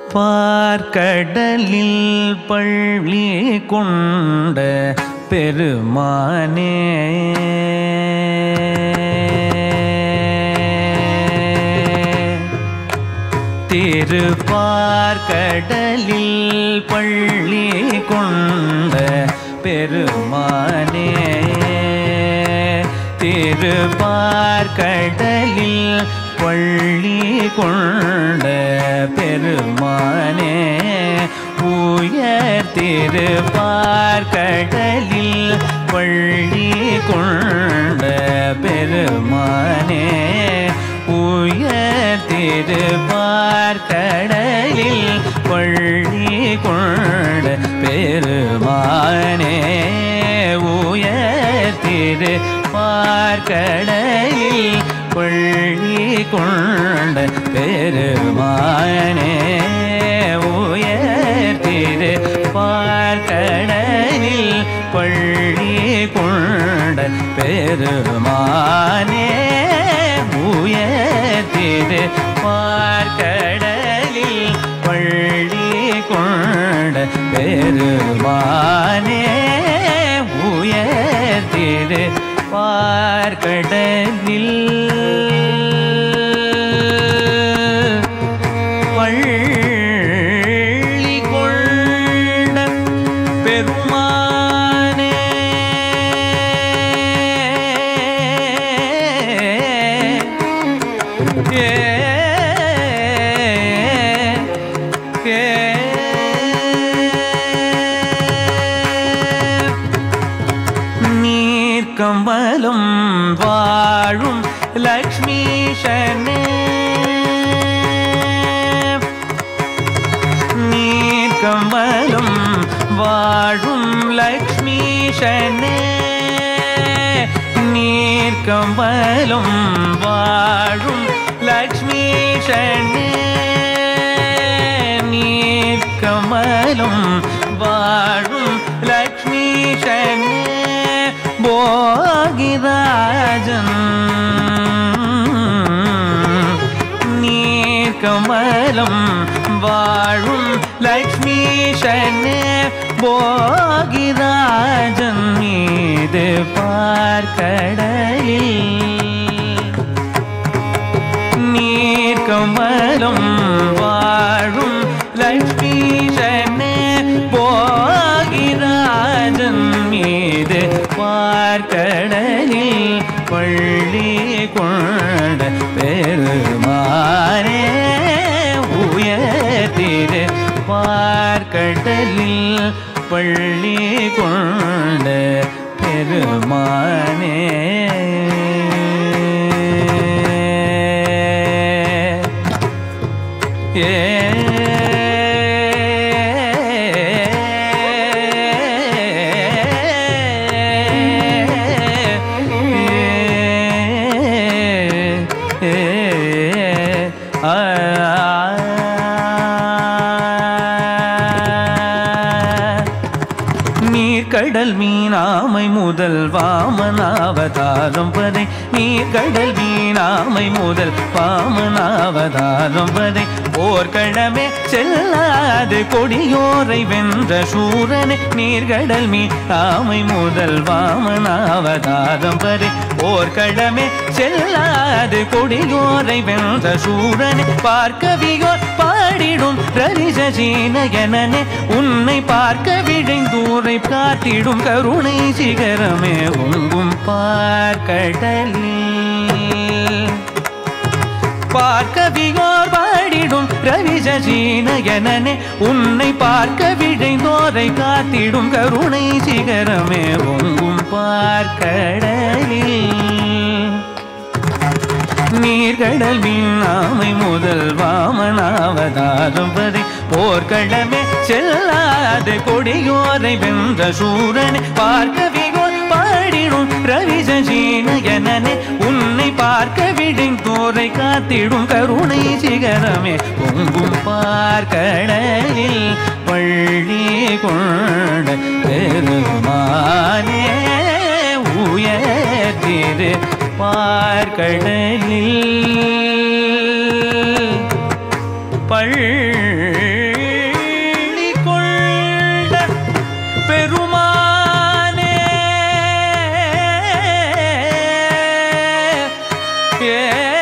பார்க்கடலில் பள்ளி கொண்ட பெருமானே திருப்பார்கடலில் பள்ளி கொண்ட பெருமானே திருப்பார்கடலில் பள்ளி கொண்ட பெருமானே உயர் திருப்பார்கடலில் பள்ளி கொண்ட பெருமானே உயர் திருப்பார்கடலில் பள்ளி கொண்ட பெருமானே உயர் திருப்பார்கடலில் பள்ளி கொண்ட பெருமானே உயர் திருப்பார்கடலில் பள்ளி கொண்ட பெருமானே உயர்த்திரு பார்க்கடலில் பள்ளி கொண்ட பெருமானே உயர்த்திரு பார்க்கடலில் பள்ளி கொண்ட பெருமானே ஏ ஏ நீர்க்கம்பலும் வாழும் லக்ஷ்மீஷனே நீர்க்கம்பலும் வாழும் லக்ஷ்மீஷனே நீர்க்கம்பலும் வாழும் லக்ஷ்மீஷனே நீர்க்கமலும் வாழும் லக்ஷ்மீஷனே போகிராஜன் நீர்க்கமலம் வாழும் லக்ஷ்மீஷனே போகிராஜன் மீது பார்க்கடலில் நீர்க்கமலம் வாழும் லக்ஷ்மீஷனே போகிராஜன் மீது பார்க்கடலில் பள்ளி கொண்ட பெருமானே உயர்த்திரு பார்க்கடலில் பள்ளி கொண்ட பெருமானே ஏ நீர்க்கடல் மீனாமை முதல் வாமனாவதாரம் வரை நீர்க்கடல் மீனாமை முதல் வாமனாவதாரம் வரை போர்க்கிழமே செல்லாது கொடியோரை வென்ற சூரனை நீர்கடல் மீனாமை முதல் வாமனாவதாரம் வரை போர்க்கிழமே செல்லாது கொடியோரை வென்ற சூரனை பார்க்கவியோர் பாடிடும் ரரிசீனயனனே உன்னை பார்க்க விழைந்தூரை காத்திடும் கருணை சிகரமே உங்கும் பார்க்கடலில் பார்க்கவியோர் பாடிடும் ரவிசீனயனனே உன்னை பார்க்க விழைந்தோரை காத்திடும் கருணை சிகரமே உங்கும் பார்க்கடலில் நீர்கடல் வீணாமை முதல் வாமனாவதாரம் வரை போர்க்களமே செல்லாது கொடியோரை வென்ற சூரனை பார்க்கவியோர் பாடிடும் ரவிசீனயனனே உன்னை பார்க்க விழிந்தோரை காத்திடும் கருணை சிகரமே பொங்கும் பார்க்கடலில் பள்ளி கொண்ட பெருமானே உயர்த்திரு பார்க்கடலில் பள்ளி ஏ